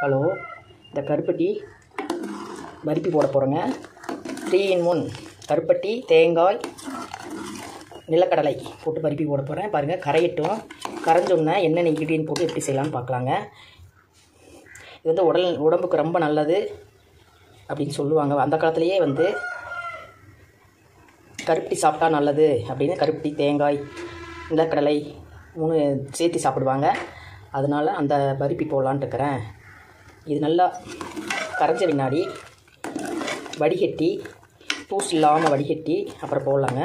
hello இந்த கருப்பட்டி பருப்பி போட போகிறோங்க த்ரீ இன் ஒன் கருப்பட்டி தேங்காய் நிலக்கடலை போட்டு பருப்பி போட போகிறேன் பாருங்கள் கரையட்டும் கரைஞ்சோன்னே என்னென்ன இன்க்ரீடியன்ட் போட்டு எப்படி செய்யலாம்னு பார்க்கலாங்க இது வந்து உடல் உடம்புக்கு ரொம்ப நல்லது அப்படின்னு சொல்லுவாங்க அந்த காலத்துலேயே வந்து கருப்பட்டி சாப்பிட்டா நல்லது அப்படின்னு கருப்பட்டி தேங்காய் நிலக்கடலை மூணு சேர்த்து சாப்பிடுவாங்க அதனால் அந்த பருப்பி போடலான்ட்டு இருக்கிறேன் இது நல்லா கரைஞ்ச பின்னாடி வடிகட்டி தூசு இல்லாமல் வடிகட்டி அப்புறம் போடலாங்க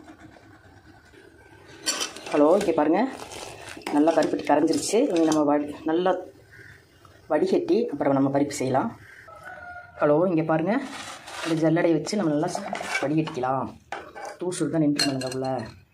ஹலோ இங்கே பாருங்கள் நல்லா பருப்பட்டி கரைஞ்சிருச்சு இனி நம்ம வடி நல்லா வடிகட்டி அப்புறம் நம்ம பருப்பு செய்யலாம் ஹலோ இங்கே பாருங்கள் இந்த ஜல்லடை வச்சு நம்ம நல்லா வடிகட்டிக்கலாம் தூசு தான் நின்றுங்க உள்ள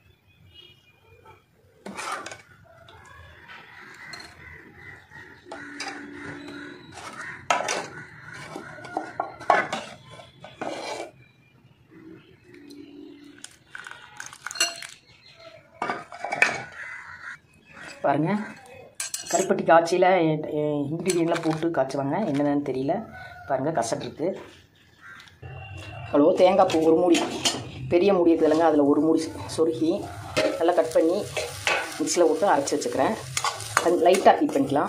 பாருங்கள் கருப்பட்டி காய்ச்சியில் இன்க்ரீடியன்ட்லாம் போட்டு காய்ச்சுவாங்க என்னென்னு தெரியல பாருங்கள் கசட் இருக்குது ஹலோ தேங்காய் பூ ஒரு மூடி பெரிய மூடி இருக்குதுல்லங்க அதில் ஒரு மூடி சொருகி நல்லா கட் பண்ணி மிக்சியில் விட்டு அரைச்சி வச்சுக்கிறேன் கொஞ்சம் லைட்டாக ஹீட் பண்ணிக்கலாம்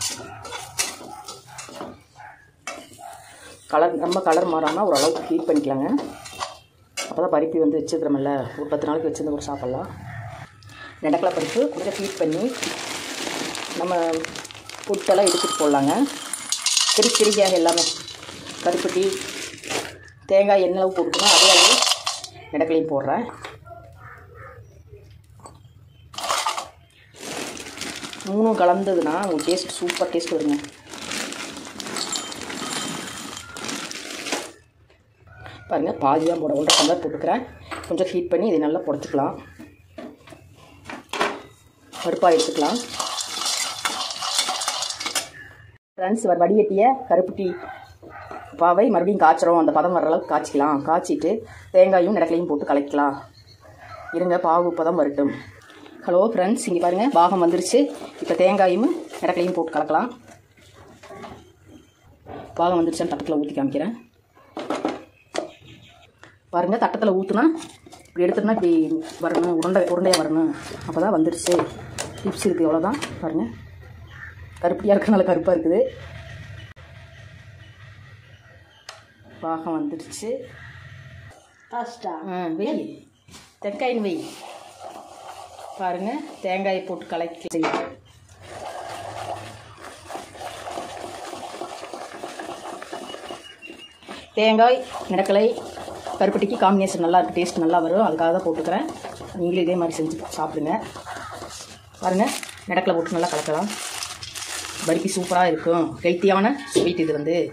கலர் நம்ம கலர் மாறாமல் ஓரளவுக்கு ஹீட் பண்ணிக்கலாங்க அப்போ தான் பருப்பி வந்து வச்சுக்கிறோமில்ல ஒரு பத்து நாளைக்கு வச்சுருந்து கூட சாப்பிட்லாம் நெடக்கலை பருப்பு கொஞ்சம் ஹீட் பண்ணி நம்ம புட்டெல்லாம் எடுத்துகிட்டு போடலாங்க சிறு சிறுகியாக எல்லாமே கருப்பட்டி தேங்காய் என்ன அளவு போட்டுக்கணும் அதே அளவு நெடக்கலையும் போடுறேன் மூணும் கலந்ததுன்னா உங்களுக்கு டேஸ்ட் சூப்பர் டேஸ்ட் வருங்க பாருங்கள் பாதி தான் போட ஒன்றரை டம்ளர் போட்டுக்கிறேன் கொஞ்சம் ஹீட் பண்ணி இதை நல்லா புடச்சிக்கலாம் பருப்பாக எடுத்துக்கலாம் ஃப்ரெண்ட்ஸ் வடிகட்டிய கருப்பட்டி பாவை மறுபடியும் காய்ச்சிரும் அந்த பதம் வர அளவுக்கு காய்ச்சிக்கலாம் காய்ச்சிட்டு தேங்காயும் நிலக்கலையும் போட்டு கலக்கலாம் இருங்க பாவு பதம் வரட்டும் ஹலோ ஃப்ரெண்ட்ஸ் இங்கே பாருங்கள் பாகம் வந்துருச்சு இப்போ தேங்காயும் நிலக்கலையும் போட்டு கலக்கலாம் பாகம் வந்துருச்சுன்னு தட்டத்தில் ஊற்றி காமிக்கிறேன் பாருங்கள் தட்டத்தில் ஊற்றுனா இப்படி எடுத்தோம்னா இப்படி வரணும் உருண்டை உருண்டையாக வரணும் அப்போ தான் வந்துருச்சு டிப்ஸ் இருக்குது எவ்வளோதான் பாருங்கள் கருப்பட்டியாக இருக்கிறனால கருப்பாக இருக்குது பாகம் வந்துடுச்சு ஃபஸ்ட்டா ஆ வெய் தேங்காயின் வெய் பாருங்கள் தேங்காயை போட்டு கலக்கி செய்யலாம் தேங்காய் நிலக்கலை கருப்பட்டிக்கு காம்பினேஷன் நல்லா இருக்குது டேஸ்ட் நல்லா வரும் அதுக்காக தான் போட்டுக்கிறேன் நீங்களும் இதே மாதிரி செஞ்சு சாப்பிடுங்க பாருங்கள் நிலக்கலை போட்டு நல்லா கலக்கலாம் பருப்பி சூப்பராக இருக்கும் ஹெல்த்தியான ஸ்வீட் இது வந்து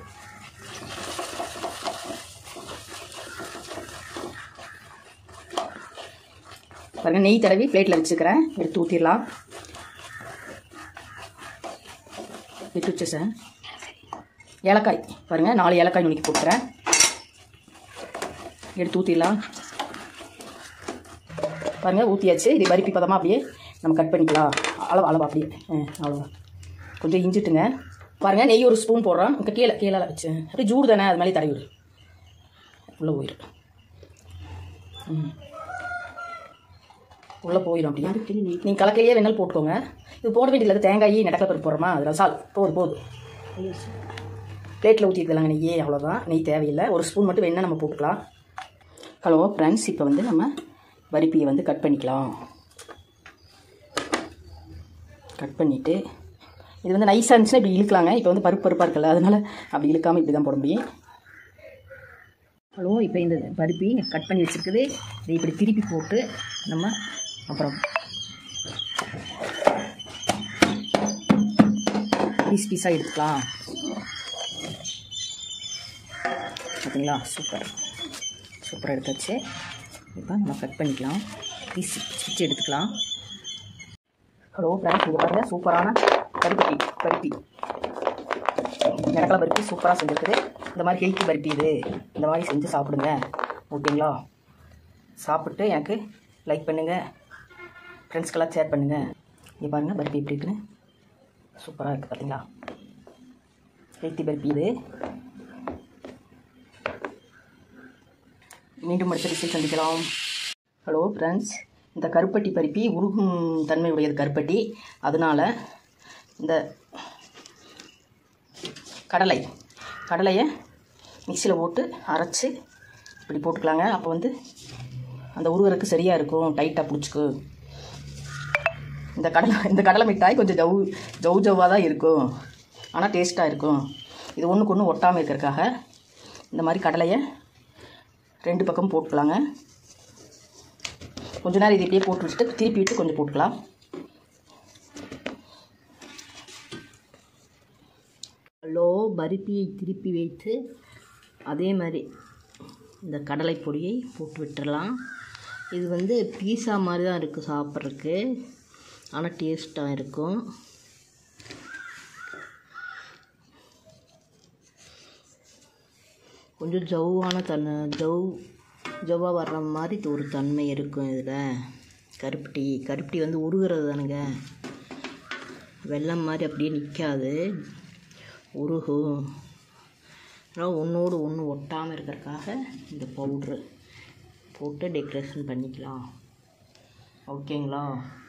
பாருங்கள் நெய் தடவி பிளேட்டில் வச்சுக்கிறேன் எடுத்து ஊற்றிடலாம் எடுத்து வச்சு சார் ஏலக்காய் பாருங்கள் நாலு ஏலக்காய் நுணுக்கி போட்டுறேன் எடுத்து ஊற்றிடலாம் பாருங்கள் ஊற்றியாச்சு இது பருப்பி பதமாக அப்படியே நம்ம கட் பண்ணிக்கலாம் அளவு அளவு அப்படியே ஆ அவ்வளோதான் கொஞ்சம் இஞ்சிட்டுங்க பாருங்கள் நெய் ஒரு ஸ்பூன் போடுறோம் இங்கே கீழே கீழே வச்சு அப்படியே ஜூடு தானே அது மேலே தடவி விடு உள்ளே போயிடும் ம் உள்ளே போயிடும் அப்படியே நீங்கள் கலக்கையிலேயே வேணாலும் போட்டுக்கோங்க இது போட வேண்டியதில்லை தேங்காய் நடக்கல பருப்பு போடுறோமா அதில் சால் போதும் போதும் பிளேட்டில் ஊற்றிக்கலாங்க நெய்யே அவ்வளோதான் நெய் தேவையில்லை ஒரு ஸ்பூன் மட்டும் வேணால் நம்ம போட்டுக்கலாம் ஹலோ ஃப்ரெண்ட்ஸ் இப்போ வந்து நம்ம பருப்பியை வந்து கட் பண்ணிக்கலாம் கட் பண்ணிவிட்டு இது வந்து நைஸாக இருந்துச்சுன்னா இப்படி இழுக்கலாங்க இப்போ வந்து பருப்பு பருப்பாக இருக்குல்ல அதனால் அப்படி இழுக்காமல் இப்படி தான் போட முடியும் ஹலோ இப்போ இந்த பருப்பி கட் பண்ணி வச்சுருக்குது இதை இப்படி திருப்பி போட்டு நம்ம அப்புறம் பீஸ் பீஸாக எடுத்துக்கலாம் பார்த்தீங்களா சூப்பர் சூப்பராக எடுத்தாச்சு இப்போ நம்ம கட் பண்ணிக்கலாம் பீஸ் பிச்சு எடுத்துக்கலாம் ஹலோ ஃப்ரெண்ட்ஸ் இங்கே பாருங்கள் சூப்பரான கருப்பட்டி பருப்பி நிலக்கலை பருப்பி சூப்பராக செஞ்சுருக்குது இந்த மாதிரி ஹெல்த்தி பருப்பி இது இந்த மாதிரி செஞ்சு சாப்பிடுங்க ஓகேங்களா சாப்பிட்டு எனக்கு லைக் பண்ணுங்கள் ஃப்ரெண்ட்ஸ்க்கெல்லாம் ஷேர் பண்ணுங்கள் இங்கே பாருங்கள் பருப்பி எப்படி இருக்குன்னு சூப்பராக இருக்குது பார்த்தீங்களா வெத்தி பருப்பி இது மீண்டும் அடுத்த டிஷ்ஷில் சந்திக்கலாம் ஹலோ ஃப்ரெண்ட்ஸ் இந்த கருப்பட்டி பருப்பி உருகும் தன்மை உடையது கருப்பட்டி அதனால் இந்த கடலை கடலையை மிக்சியில் போட்டு அரைச்சி இப்படி போட்டுக்கலாங்க அப்போ வந்து அந்த உருவருக்கு சரியாக இருக்கும் டைட்டாக பிடிச்சிக்கு இந்த கடலை இந்த கடலை மிட்டாய் கொஞ்சம் ஜவு ஜவு ஜவ்வாக தான் இருக்கும் ஆனால் டேஸ்ட்டாக இருக்கும் இது ஒன்றுக்கு ஒன்று ஒட்டாமல் இருக்கிறதுக்காக இந்த மாதிரி கடலையை ரெண்டு பக்கம் போட்டுக்கலாங்க கொஞ்ச நேரம் இது இப்படியே போட்டு வச்சுட்டு திருப்பி விட்டு கொஞ்சம் போட்டுக்கலாம் லோ பருப்பியை திருப்பி வைத்து அதே மாதிரி இந்த கடலை பொடியை போட்டு விட்டுறலாம் இது வந்து பீஸா மாதிரி தான் இருக்குது சாப்பிட்றதுக்கு ஆனால் டேஸ்ட்டாக இருக்கும் கொஞ்சம் ஜவ்வான தன்மை ஜவ் ஜவ்வாக வர்ற மாதிரி ஒரு தன்மை இருக்கும் இதில் கருப்பட்டி கருப்பட்டி வந்து உருகிறது தானுங்க வெள்ளம் மாதிரி அப்படியே நிற்காது உருகும் அதனால் ஒன்றோடு ஒன்று ஒட்டாமல் இருக்கிறதுக்காக இந்த பவுட்ரு போட்டு டெக்கரேஷன் பண்ணிக்கலாம் ஓகேங்களா